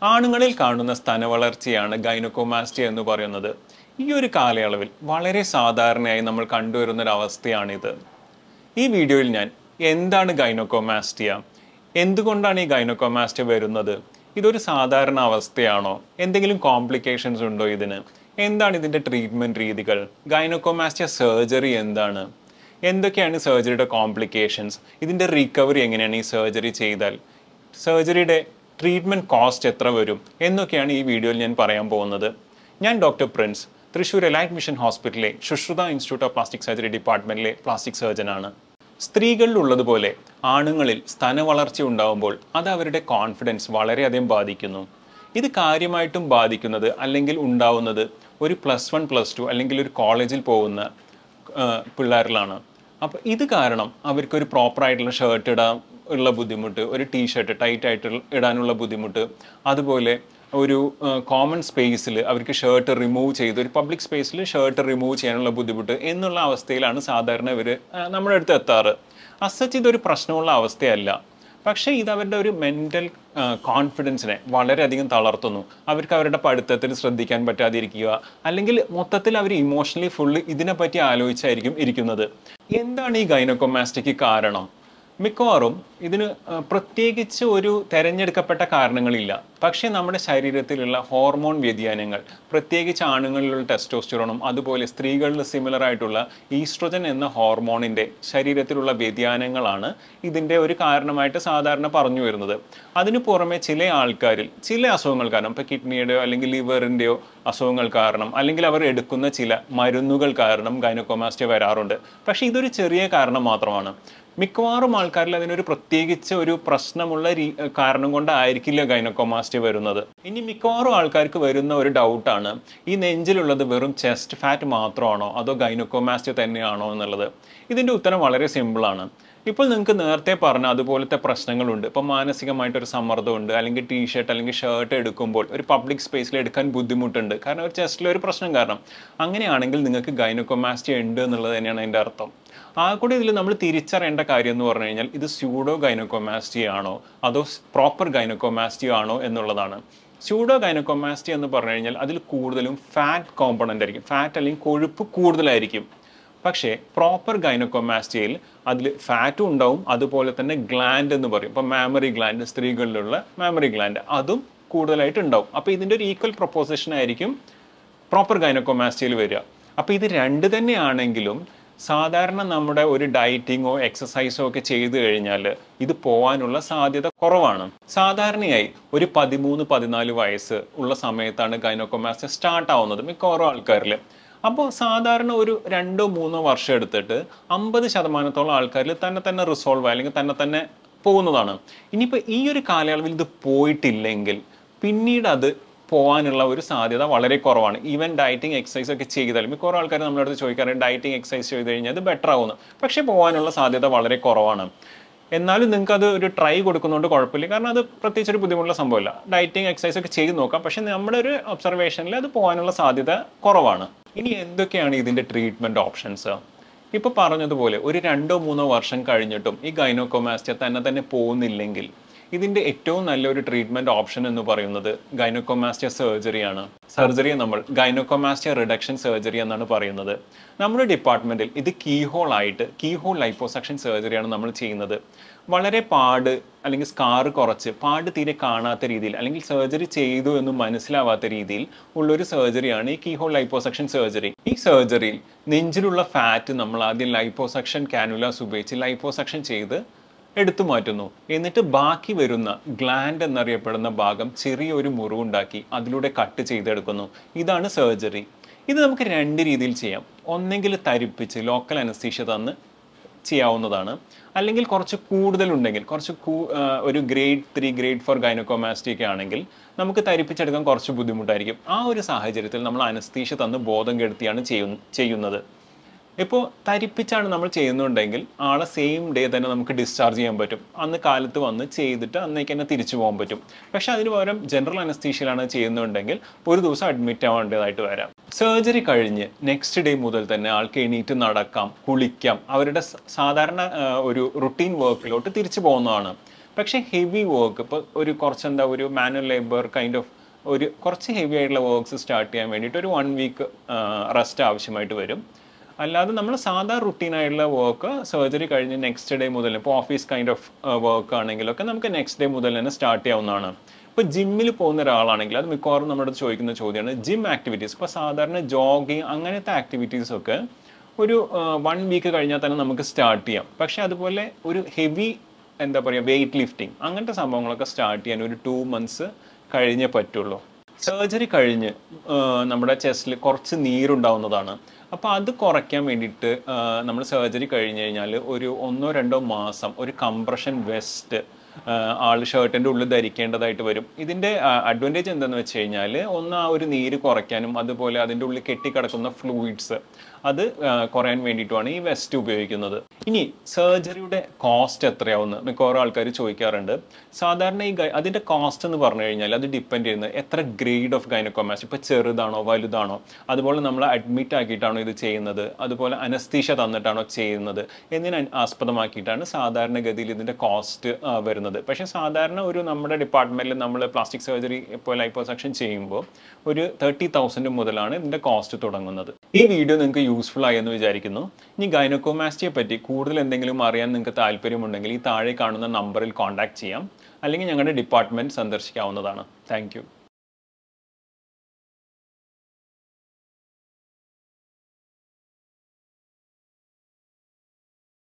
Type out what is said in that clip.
ആണുങ്ങളിൽ കാണുന്ന സ്തനവളർച്ചയാണ് ഗൈനക്കോമാസ്റ്റി എന്ന് പറയുന്നത് ഈ ഒരു കാലയളവിൽ വളരെ സാധാരണയായി നമ്മൾ കണ്ടുവരുന്ന ഒരു അവസ്ഥയാണിത് ഈ വീഡിയോയിൽ ഞാൻ എന്താണ് ഗൈനക്കോമാസ്റ്റിയ എന്തുകൊണ്ടാണ് ഈ ഗൈനക്കോമാസ്റ്റിയ വരുന്നത് ഇതൊരു സാധാരണ അവസ്ഥയാണോ എന്തെങ്കിലും കോംപ്ലിക്കേഷൻസ് ഉണ്ടോ ഇതിന് എന്താണ് ഇതിൻ്റെ ട്രീറ്റ്മെൻറ്റ് രീതികൾ ഗൈനക്കോമാസ്റ്റിയ സർജറി എന്താണ് എന്തൊക്കെയാണ് സർജറിയുടെ കോംപ്ലിക്കേഷൻസ് ഇതിൻ്റെ റിക്കവറി എങ്ങനെയാണ് ഈ സർജറി ചെയ്താൽ സർജറിയുടെ ട്രീറ്റ്മെൻറ്റ് കോസ്റ്റ് എത്ര വരും എന്നൊക്കെയാണ് ഈ വീഡിയോയിൽ ഞാൻ പറയാൻ പോകുന്നത് ഞാൻ doctor Prince Thrissur elite mission ഹോസ്പിറ്റലിലെ Sushruta institute of plastic surgery ഡിപ്പാർട്ട്മെൻറ്റിലെ പ്ലാസ്റ്റിക് സർജനാണ് സ്ത്രീകളിലുള്ളതുപോലെ ആണുങ്ങളിൽ സ്തനവളർച്ച ഉണ്ടാകുമ്പോൾ അത് അവരുടെ കോൺഫിഡൻസ് വളരെയധികം ബാധിക്കുന്നു ഇത് കാര്യമായിട്ടും ബാധിക്കുന്നത് അല്ലെങ്കിൽ ഉണ്ടാവുന്നത് ഒരു പ്ലസ് വൺ പ്ലസ് ടു അല്ലെങ്കിൽ ഒരു കോളേജിൽ പോകുന്ന ആ, പിള്ളേരിലാണ് അപ്പോൾ ഇത് കാരണം അവർക്കൊരു പ്രോപ്പറായിട്ടുള്ള ഷർട്ട് ഇടാൻ ഉള്ള ബുദ്ധിമുട്ട് ഒരു ടീ ഷർട്ട് ടൈറ്റ് ആയിട്ട് ഇടാനുള്ള ബുദ്ധിമുട്ട് അതുപോലെ ഒരു കോമൺ സ്പേസിൽ അവർക്ക് ഷർട്ട് റിമൂവ് ചെയ്ത് ഒരു പബ്ലിക് സ്പേസിൽ ഷർട്ട് റിമൂവ് ചെയ്യാനുള്ള ബുദ്ധിമുട്ട് എന്നുള്ള അവസ്ഥയിലാണ് സാധാരണ ഇവർ നമ്മുടെ അടുത്ത് എത്താറ് അസച്ച് ഇതൊരു പ്രശ്നമുള്ള അവസ്ഥയല്ല പക്ഷേ ഇത് അവരുടെ ഒരു മെൻ്റൽ കോൺഫിഡൻസിനെ വളരെയധികം തളർത്തുന്നു അവർക്ക് അവരുടെ പഠിത്തത്തിൽ ശ്രദ്ധിക്കാൻ പറ്റാതിരിക്കുക അല്ലെങ്കിൽ മൊത്തത്തിൽ അവർ ഇമോഷണലി ഫുള്ള് ഇതിനെപ്പറ്റി ആലോചിച്ചായിരിക്കും ഇരിക്കുന്നത് എന്താണ് ഈ ഗൈനക്കോമാസ്റ്റിക്ക് കാരണം മിക്കവാറും ഇതിന് ആ, പ്രത്യേകിച്ച് ഒരു തെരഞ്ഞെടുക്കപ്പെട്ട കാരണങ്ങളില്ല പക്ഷേ നമ്മുടെ ശരീരത്തിലുള്ള ഹോർമോൺ വ്യതിയാനങ്ങൾ പ്രത്യേകിച്ച് ആണുങ്ങളിലുള്ള ടെസ്റ്റോസ്റ്റിറോണും അതുപോലെ സ്ത്രീകളിൽ സിമിലർ ആയിട്ടുള്ള ഈസ്ട്രോജൻ എന്ന ഹോർമോണിൻ്റെ ശരീരത്തിലുള്ള വ്യതിയാനങ്ങളാണ് ഇതിൻ്റെ ഒരു കാരണമായിട്ട് സാധാരണ പറഞ്ഞു വരുന്നത് അതിനു പുറമെ ചില ആൾക്കാരിൽ ചില അസുഖങ്ങൾ കാരണം ഇപ്പോൾ കിഡ്നിയുടെയോ അല്ലെങ്കിൽ ലിവറിൻ്റെയോ അസുഖങ്ങൾ കാരണം അല്ലെങ്കിൽ അവർ എടുക്കുന്ന ചില മരുന്നുകൾ കാരണം ഗൈനക്കോമാസ്റ്റിയ വരാറുണ്ട് പക്ഷേ ഇതൊരു ചെറിയ കാരണം മാത്രമാണ് മിക്കവാറും ആൾക്കാരിൽ അതിനൊരു പ്രത്യേകിച്ച് ഒരു പ്രശ്നമുള്ള രീ കാരണം കൊണ്ടായിരിക്കില്ല ഗൈനക്കോമാസ്റ്റിയ വരുന്നത് ഇനി മിക്കവാറും ആൾക്കാർക്ക് വരുന്ന ഒരു ഡൗട്ടാണ് ഈ നെഞ്ചിലുള്ളത് വെറും ചെസ്റ്റ് ഫാറ്റ് മാത്രമാണോ അതോ ഗൈനക്കോമാസ്റ്റിയ തന്നെയാണോ എന്നുള്ളത് ഇതിൻ്റെ ഉത്തരം വളരെ സിമ്പിളാണ് ഇപ്പോൾ നിങ്ങൾക്ക് നേരത്തെ പറഞ്ഞ അതുപോലത്തെ പ്രശ്നങ്ങളുണ്ട് ഇപ്പം മാനസികമായിട്ടൊരു സമ്മർദ്ദമുണ്ട് അല്ലെങ്കിൽ ടീ ഷർട്ട് അല്ലെങ്കിൽ ഷർട്ട് എടുക്കുമ്പോൾ ഒരു പബ്ലിക് സ്പേസിൽ എടുക്കാൻ ബുദ്ധിമുട്ടുണ്ട് കാരണം ഒരു ചെസ്റ്റിലെ ഒരു പ്രശ്നം കാരണം അങ്ങനെയാണെങ്കിൽ നിങ്ങൾക്ക് ഗൈനക്കോമാസ്റ്റിയ ഉണ്ട് എന്നുള്ളത് തന്നെയാണ് അതിൻ്റെ അർത്ഥം ആ കൂടി ഇതിൽ നമ്മൾ തിരിച്ചറിയേണ്ട കാര്യം എന്ന് പറഞ്ഞു കഴിഞ്ഞാൽ ഇത് സ്യൂഡോ ഗൈനക്കോമാസ്റ്റി ആണോ അതോ പ്രോപ്പർ ഗൈനക്കോമാസ്റ്റി ആണോ എന്നുള്ളതാണ് സ്യൂഡോ ഗൈനക്കോമാസ്റ്റി എന്ന് പറഞ്ഞു കഴിഞ്ഞാൽ അതിൽ കൂടുതലും ഫാറ്റ് കോമ്പണൻ്റ് ആയിരിക്കും ഫാറ്റ് അല്ലെങ്കിൽ കൊഴുപ്പ് കൂടുതലായിരിക്കും പക്ഷേ പ്രോപ്പർ ഗൈനക്കോമാസ്റ്റിയയിൽ അതിൽ ഫാറ്റും ഉണ്ടാവും അതുപോലെ തന്നെ ഗ്ലാൻഡ് എന്ന് പറയും ഇപ്പം മാമറി ഗ്ലാൻഡ് സ്ത്രീകളിലുള്ള മാമറി ഗ്ലാൻഡ് അതും കൂടുതലായിട്ട് ഉണ്ടാവും അപ്പോൾ ഇതിൻ്റെ ഒരു ഈക്വൽ പ്രൊപ്പോസിഷൻ ആയിരിക്കും പ്രോപ്പർ ഗൈനക്കോമാസ്റ്റിയിൽ വരിക അപ്പോൾ ഇത് രണ്ട് തന്നെയാണെങ്കിലും സാധാരണ നമ്മുടെ ഒരു ഡയറ്റിങ്ങോ എക്സസൈസോ ഒക്കെ ചെയ്തു കഴിഞ്ഞാൽ ഇത് പോകാനുള്ള സാധ്യത കുറവാണ് സാധാരണയായി ഒരു പതിമൂന്ന് പതിനാല് വയസ്സ് ഉള്ള സമയത്താണ് ഗൈനോക്കോമാസ്റ്റിയ സ്റ്റാർട്ട് ആവുന്നത് മിക്കവാറും ആൾക്കാരിൽ അപ്പോൾ സാധാരണ ഒരു രണ്ടോ മൂന്നോ വർഷം എടുത്തിട്ട് അമ്പത് ശതമാനത്തോളം ആൾക്കാരിൽ തന്നെ തന്നെ റിസോൾവ് അല്ലെങ്കിൽ തന്നെ തന്നെ പോകുന്നതാണ് ഇനിയിപ്പോൾ ഈ ഒരു കാലയളവിൽ ഇത് പോയിട്ടില്ലെങ്കിൽ പിന്നീട് അത് പോകാനുള്ള ഒരു സാധ്യത വളരെ കുറവാണ് ഈവൻ ഡയറ്റിംഗ് എക്സസൈസ് ഒക്കെ ചെയ്താലും മിക്കവാറും ആൾക്കാർ നമ്മുടെ അടുത്ത് ചോദിക്കാറുണ്ട് ഡയറ്റിംഗ് എക്സസൈസ് ചെയ്ത് കഴിഞ്ഞാൽ അത് ബെറ്റർ ആവുന്നു പക്ഷേ പോകാനുള്ള സാധ്യത വളരെ കുറവാണ് എന്നാലും നിങ്ങൾക്ക് അത് ഒരു ട്രൈ കൊടുക്കുന്നതുകൊണ്ട് കുഴപ്പമില്ല കാരണം അത് പ്രത്യേകിച്ച് ഒരു ബുദ്ധിമുട്ടുള്ള സംഭവമല്ല ഡയറ്റിംഗ് എക്സസൈസ് ഒക്കെ ചെയ്ത് നോക്കാം പക്ഷേ നമ്മുടെ ഒരു ഒബ്സർവേഷനിൽ അത് പോകാനുള്ള സാധ്യത കുറവാണ് ഇനി എന്തൊക്കെയാണ് ഇതിൻ്റെ ട്രീറ്റ്മെൻറ്റ് ഓപ്ഷൻസ് ഇപ്പോൾ പറഞ്ഞതുപോലെ ഒരു രണ്ടോ മൂന്നോ വർഷം കഴിഞ്ഞിട്ടും ഈ ഗൈനോക്കോമാസ്റ്റിയ തന്നെ തന്നെ പോകുന്നില്ലെങ്കിൽ ഇതിൻ്റെ ഏറ്റവും നല്ലൊരു ട്രീറ്റ്മെൻറ്റ് ഓപ്ഷൻ എന്ന് പറയുന്നത് ഗൈനോക്കോമാസ്റ്റിയ സർജറിയാണ് സർജറിയെ നമ്മൾ ഗൈനോക്കോമാസ്റ്റിയ റിഡക്ഷൻ സർജറി എന്നാണ് പറയുന്നത് നമ്മുടെ ഡിപ്പാർട്ട്മെൻറ്റിൽ ഇത് കീഹോൾ ആയിട്ട് കീഹോൾ ലൈപ്പോസക്ഷൻ സർജറിയാണ് നമ്മൾ ചെയ്യുന്നത് വളരെ പാട് അല്ലെങ്കിൽ സ്കാർ കുറച്ച് പാട് തീരെ കാണാത്ത രീതിയിൽ അല്ലെങ്കിൽ സർജറി ചെയ്തു എന്ന് മനസ്സിലാവാത്ത രീതിയിൽ ഉള്ളൊരു സർജറിയാണ് ഈ കീഹോൾ ലൈപ്പോസക്ഷൻ സർജറി ഈ സർജറിയിൽ നെഞ്ചിലുള്ള ഫാറ്റ് നമ്മൾ ആദ്യം ലൈപ്പോസക്ഷൻ കാനുലാസ് ഉപയോഗിച്ച് ലൈപ്പോസക്ഷൻ ചെയ്ത് എടുത്തു മാറ്റുന്നു എന്നിട്ട് ബാക്കി വരുന്ന ഗ്ലാൻഡ് എന്നറിയപ്പെടുന്ന ഭാഗം ചെറിയൊരു മുറിവുണ്ടാക്കി അതിലൂടെ കട്ട് ചെയ്തെടുക്കുന്നു ഇതാണ് സർജറി ഇത് നമുക്ക് രണ്ട് രീതിയിൽ ചെയ്യാം ഒന്നെങ്കിൽ തരിപ്പിച്ച് ലോക്കൽ അനസ്തീഷ്യ തന്ന് ചെയ്യാവുന്നതാണ് അല്ലെങ്കിൽ കുറച്ച് കൂടുതലുണ്ടെങ്കിൽ കുറച്ച് കൂ- ആ, ഒരു grade three grade four gynaecomastia ഒക്കെ ആണെങ്കിൽ നമുക്ക് തരിപ്പിച്ചെടുക്കാൻ കുറച്ച് ബുദ്ധിമുട്ടായിരിക്കും ആ ഒരു സാഹചര്യത്തിൽ നമ്മൾ അനസ്തീഷ്യ തന്ന് ബോധം കെടുത്തിയാണ് ചെയ്യുന്ന ചെയ്യുന്നത് ഇപ്പോൾ തരിപ്പിച്ചാണ് നമ്മൾ ചെയ്യുന്നുണ്ടെങ്കിൽ ആളെ സെയിം ഡേ തന്നെ നമുക്ക് ഡിസ്ചാർജ് ചെയ്യാൻ പറ്റും അന്ന് കാലത്ത് വന്ന് ചെയ്തിട്ട് അന്നേക്ക് തന്നെ തിരിച്ചു പോകാൻ പറ്റും പക്ഷെ അതിന് പകരം ജനറൽ അനസ്തീഷ്യയിലാണ് ചെയ്യുന്നുണ്ടെങ്കിൽ ഒരു ദിവസം അഡ്മിറ്റ് ആവേണ്ടതായിട്ട് വരാം സർജറി കഴിഞ്ഞ് നെക്സ്റ്റ് ഡേ മുതൽ തന്നെ ആൾക്ക് എണീറ്റ് നടക്കാം കുളിക്കാം അവരുടെ സ- സാധാരണ ആ, ഒരു റുട്ടീൻ വർക്കിലോട്ട് തിരിച്ചു പോകുന്നതാണ് പക്ഷേ ഹെവി വർക്ക് ഇപ്പോൾ ഒരു കുറച്ചെന്താ ഒരു മാനുവൽ ലേബർ കൈൻഡ് ഓഫ് ഒരു കുറച്ച് ഹെവി ആയിട്ടുള്ള വർക്ക്സ് സ്റ്റാർട്ട് ചെയ്യാൻ വേണ്ടിയിട്ട് ഒരു വൺ വീക്ക് റെസ്റ്റ് ആവശ്യമായിട്ട് വരും അല്ലാതെ നമ്മൾ സാധാ റുട്ടീനായിട്ടുള്ള വർക്ക് സർജറി കഴിഞ്ഞ് നെക്സ്റ്റ് ഡേ മുതൽ ഇപ്പോൾ ഓഫീസ് കൈൻഡ് ഓഫ് വർക്ക് ആണെങ്കിലൊക്കെ നമുക്ക് നെക്സ്റ്റ് ഡേ മുതൽ തന്നെ സ്റ്റാർട്ട് ചെയ്യാവുന്നതാണ് ഇപ്പോൾ ജിമ്മിൽ പോകുന്ന ഒരാളാണെങ്കിൽ അത് മിക്കവാറും നമ്മുടെ അടുത്ത് ചോദിക്കുന്ന ചോദ്യമാണ് ജിം ആക്ടിവിറ്റീസ് ഇപ്പോൾ സാധാരണ ജോഗിങ് അങ്ങനത്തെ ആക്ടിവിറ്റീസ് ഒക്കെ ഒരു വൺ വീക്ക് കഴിഞ്ഞാൽ തന്നെ നമുക്ക് സ്റ്റാർട്ട് ചെയ്യാം പക്ഷേ അതുപോലെ ഒരു ഹെവി എന്താ പറയുക വെയിറ്റ് ലിഫ്റ്റിംഗ് അങ്ങനത്തെ സംഭവങ്ങളൊക്കെ സ്റ്റാർട്ട് ചെയ്യാൻ ഒരു ടു മന്ത്സ് കഴിഞ്ഞേ പറ്റുള്ളൂ സർജറി കഴിഞ്ഞ് ആ, നമ്മുടെ ചെസ്റ്റിൽ കുറച്ച് നീരുണ്ടാവുന്നതാണ് അപ്പോൾ അത് കുറയ്ക്കാൻ വേണ്ടിയിട്ട് നമ്മൾ സർജറി കഴിഞ്ഞ് കഴിഞ്ഞാൽ ഒരു ഒന്നോ രണ്ടോ മാസം ഒരു കംപ്രഷൻ വെസ്റ്റ് ആൾ ഷർട്ടിൻ്റെ ഉള്ളിൽ ധരിക്കേണ്ടതായിട്ട് വരും ഇതിൻ്റെ അഡ്വാൻറ്റേജ് എന്താണെന്ന് വെച്ച് കഴിഞ്ഞാൽ ഒന്ന് ആ ഒരു നീര് കുറയ്ക്കാനും അതുപോലെ അതിൻ്റെ ഉള്ളിൽ കെട്ടിക്കിടക്കുന്ന ഫ്ലൂയിഡ്സ് അത് ആ, കുറയാൻ വേണ്ടിയിട്ടുമാണ് ഈ വെസ്റ്റ് ഉപയോഗിക്കുന്നത് ഇനി സർജറിയുടെ കോസ്റ്റ് എത്രയാവുമെന്ന് മിക്കവാറും ആൾക്കാർ ചോദിക്കാറുണ്ട് സാധാരണ ഈ ഗൈ അതിൻ്റെ കോസ്റ്റ് എന്ന് പറഞ്ഞു കഴിഞ്ഞാൽ അത് ഡിപ്പെൻഡ് ചെയ്യുന്നത് എത്ര ഗ്രേഡ് ഓഫ് ഗൈനക്കോമാസ് ഇപ്പോൾ ചെറുതാണോ വലുതാണോ അതുപോലെ നമ്മൾ അഡ്മിറ്റ് ആക്കിയിട്ടാണോ ഇത് ചെയ്യുന്നത് അതുപോലെ അനസ്തീഷ തന്നിട്ടാണോ ചെയ്യുന്നത് എന്നതിനെ ആസ്പദമാക്കിയിട്ടാണ് സാധാരണഗതിയിൽ ഇതിൻ്റെ കോസ്റ്റ് വരുന്നത് പക്ഷേ സാധാരണ ഒരു നമ്മുടെ ഡിപ്പാർട്ട്മെൻറ്റിൽ നമ്മൾ പ്ലാസ്റ്റിക് സർജറി ഇപ്പോൾ ലൈപ്പോസക്ഷൻ ചെയ്യുമ്പോൾ ഒരു തേർട്ടി തൗസൻഡ് മുതലാണ് ഇതിൻ്റെ കോസ്റ്റ് തുടങ്ങുന്നത് ഈ വീഡിയോ നിങ്ങൾക്ക് യൂസ്ഫുൾ ആയി എന്ന് വിചാരിക്കുന്നു ഇനി ഗൈനക്കോമാസ്റ്റിയെ പറ്റി കൂടുതൽ എന്തെങ്കിലും അറിയാൻ നിങ്ങൾക്ക് താല്പര്യമുണ്ടെങ്കിൽ ഈ താഴെ കാണുന്ന നമ്പറിൽ കോൺടാക്ട് ചെയ്യാം അല്ലെങ്കിൽ ഞങ്ങളുടെ ഡിപ്പാർട്ട്മെൻറ്റ് സന്ദർശിക്കാവുന്നതാണ് താങ്ക്